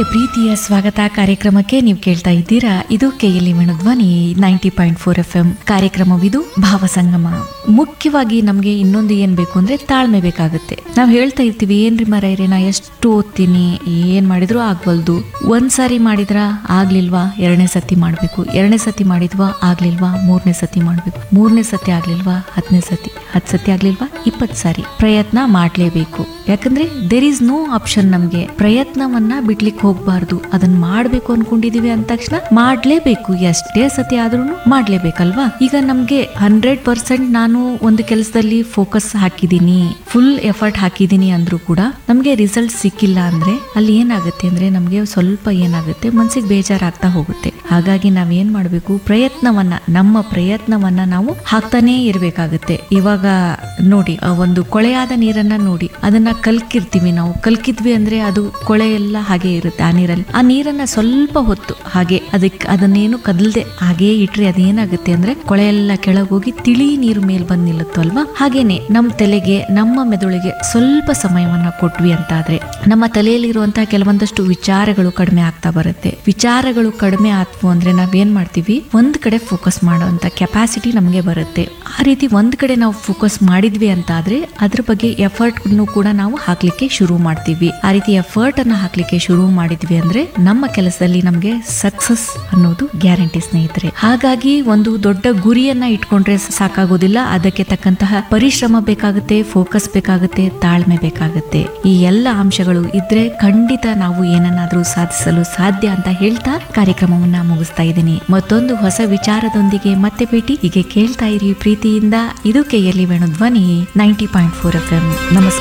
ಪ್ರೀತಿಯ ಸ್ವಾಗತ ಕಾರ್ಯಕ್ರಮಕ್ಕೆ ನೀವು ಕೇಳ್ತಾ ಇದ್ದೀರಾ ಇದು KLE Dhwani ninety point four F M ಕಾರ್ಯಕ್ರಮವಿದು ಭಾವಸಂಗಮ ಮುಖ್ಯವಾಗಿ ನಮಗೆ ಇನ್ನೊಂದು ಏನ್ ಬೇಕು ಅಂದ್ರೆ ತಾಳ್ಮೆ ಬೇಕಾಗುತ್ತೆ ನಾವು ಹೇಳ್ತಾ ಇರ್ತೀವಿ ಏನ್ರಿ ಮರ ನಾ ಎಷ್ಟು ಓದ್ತೀನಿ ಏನ್ ಮಾಡಿದ್ರು ಆಗ್ವಲ್ದು ಒಂದ್ ಸಾರಿ ಮಾಡಿದ್ರ ಆಗ್ಲಿಲ್ವಾ ಎರಡನೇ ಸತಿ ಮಾಡ್ಬೇಕು ಎರಡನೇ ಸತಿ ಮಾಡಿದ್ವಾ ಆಗ್ಲಿಲ್ವಾ ಮೂರನೇ ಸತಿ ಮಾಡ್ಬೇಕು ಮೂರನೇ ಸತಿ ಆಗ್ಲಿಲ್ವಾ ಹತ್ತನೇ ಸತಿ ಹತ್ತು ಸತಿ ಆಗ್ಲಿಲ್ವಾ ಇಪ್ಪತ್ತು ಸಾರಿ ಪ್ರಯತ್ನ ಮಾಡ್ಲೇಬೇಕು ಯಾಕಂದ್ರೆ ದೇರ್ ಇಸ್ ನೋ ಆಪ್ಷನ್ ನಮ್ಗೆ ಪ್ರಯತ್ನವನ್ನ ಬಿಡ್ಲಿಕ್ಕೆ ಹೋಗ್ಬಾರ್ದು ಅದನ್ನ ಮಾಡ್ಬೇಕು ಅನ್ಕೊಂಡಿದೀವಿ ಅಂದ ತಕ್ಷಣ ಮಾಡ್ಲೇಬೇಕು ಎಷ್ಟೇ ಸತಿ ಆದ್ರೂ ಮಾಡ್ಲೇಬೇಕಲ್ವಾ ಈಗ ನಮ್ಗೆ ಹಂಡ್ರೆಡ್ ಪರ್ಸೆಂಟ್ ನಾನು ಒಂದು ಕೆಲಸದಲ್ಲಿ ಫೋಕಸ್ ಹಾಕಿದೀನಿ ಫುಲ್ ಎಫರ್ಟ್ ಹಾಕಿದೀನಿ ಅಂದ್ರೂ ಕೂಡ ನಮ್ಗೆ ರಿಸಲ್ಟ್ ಸಿಕ್ಕಿಲ್ಲ ಅಂದ್ರೆ ಅಲ್ಲಿ ಏನಾಗುತ್ತೆ ಅಂದ್ರೆ ನಮ್ಗೆ ಸ್ವಲ್ಪ ಏನಾಗುತ್ತೆ ಮನ್ಸಿಗೆ ಬೇಜಾರಾಗ್ತಾ ಹೋಗುತ್ತೆ ಹಾಗಾಗಿ ನಾವ್ ಏನ್ ಮಾಡ್ಬೇಕು ಪ್ರಯತ್ನವನ್ನ ನಮ್ಮ ಪ್ರಯತ್ನವನ್ನ ನಾವು ಹಾಕ್ತಾನೇ ಇರ್ಬೇಕಾಗುತ್ತೆ ಇವಾಗ ನೋಡಿ ಆ ಒಂದು ಕೊಳೆಯಾದ ನೀರನ್ನ ನೋಡಿ ಅದನ್ನ ಕಲ್ಕಿರ್ತೀವಿ ನಾವು ಕಲ್ಕಿದ್ವಿ ಅಂದ್ರೆ ಅದು ಕೊಳೆ ಎಲ್ಲ ಹಾಗೆ ಇರುತ್ತೆ ಆ ನೀರಲ್ಲಿ ಆ ನೀರನ್ನ ಸ್ವಲ್ಪ ಹೊತ್ತು ಹಾಗೆ ಅದಕ್ಕೆ ಅದನ್ನೇನು ಕದಲ್ದೆ ಹಾಗೆ ಇಟ್ರೆ ಅದೇನಾಗುತ್ತೆ ಅಂದ್ರೆ ಕೊಳೆ ಎಲ್ಲ ಕೆಳಗೋಗಿ ತಿಳಿ ನೀರು ಮೇಲ್ ಬಂದ್ ನಿಲ್ಲುತ್ತಲ್ವಾ ಹಾಗೇನೆ ನಮ್ಮ ತಲೆಗೆ ನಮ್ಮ ಮೆದುಳಿಗೆ ಸ್ವಲ್ಪ ಸಮಯವನ್ನ ಕೊಟ್ವಿ ಅಂತಾದ್ರೆ ನಮ್ಮ ತಲೆಯಲ್ಲಿರುವಂತಹ ಕೆಲವೊಂದಷ್ಟು ವಿಚಾರಗಳು ಕಡಿಮೆ ಆಗ್ತಾ ಬರುತ್ತೆ ವಿಚಾರಗಳು ಕಡಿಮೆ ಆತ್ವು ಅಂದ್ರೆ ನಾವೇನ್ ಮಾಡ್ತೀವಿ ಒಂದ್ ಕಡೆ ಫೋಕಸ್ ಮಾಡುವಂತ ಕೆಪಾಸಿಟಿ ನಮಗೆ ಬರುತ್ತೆ ಆ ರೀತಿ ಒಂದ್ ಕಡೆ ನಾವು ಫೋಕಸ್ ಮಾಡಿದ್ವಿ ಅಂತಾದ್ರೆ ಅದ್ರ ಬಗ್ಗೆ ಎಫರ್ಟ್ ಕೂಡ ನಾವು ಹಾಕ್ಲಿಕ್ಕೆ ಶುರು ಮಾಡ್ತೀವಿ ಆ ರೀತಿ ಎಫರ್ಟ್ ಅನ್ನ ಹಾಕ್ಲಿಕ್ಕೆ ಶುರು ಮಾಡಿದ್ವಿ ಅಂದ್ರೆ ನಮ್ಮ ಕೆಲಸದಲ್ಲಿ ನಮ್ಗೆ ಸಕ್ಸಸ್ ಅನ್ನೋದು ಗ್ಯಾರಂಟಿ ಸ್ನೇಹಿತರೆ ಹಾಗಾಗಿ ಒಂದು ದೊಡ್ಡ ಗುರಿಯನ್ನ ಇಟ್ಕೊಂಡ್ರೆ ಸಾಕಾಗೋದಿಲ್ಲ ಅದಕ್ಕೆ ತಕ್ಕಂತಹ ಪರಿಶ್ರಮ ಬೇಕಾಗುತ್ತೆ ಫೋಕಸ್ ಬೇಕಾಗುತ್ತೆ ತಾಳ್ಮೆ ಬೇಕಾಗುತ್ತೆ ಈ ಎಲ್ಲ ಅಂಶಗಳು ಇದ್ರೆ ಖಂಡಿತ ನಾವು ಏನನ್ನಾದ್ರೂ ಸಾಧಿಸಲು ಸಾಧ್ಯ ಅಂತ ಹೇಳ್ತಾ ಕಾರ್ಯಕ್ರಮವನ್ನ ಮುಗಿಸ್ತಾ ಇದ್ದೀನಿ ಮತ್ತೊಂದು ಹೊಸ ವಿಚಾರದೊಂದಿಗೆ ಮತ್ತೆ ಭೇಟಿ ಹೀಗೆ ಕೇಳ್ತಾ ಇರಿ ಪ್ರೀತಿಯಿಂದ ಇದು KLE Venu Dhwani ninety point four F M ನಮಸ್ಕಾರ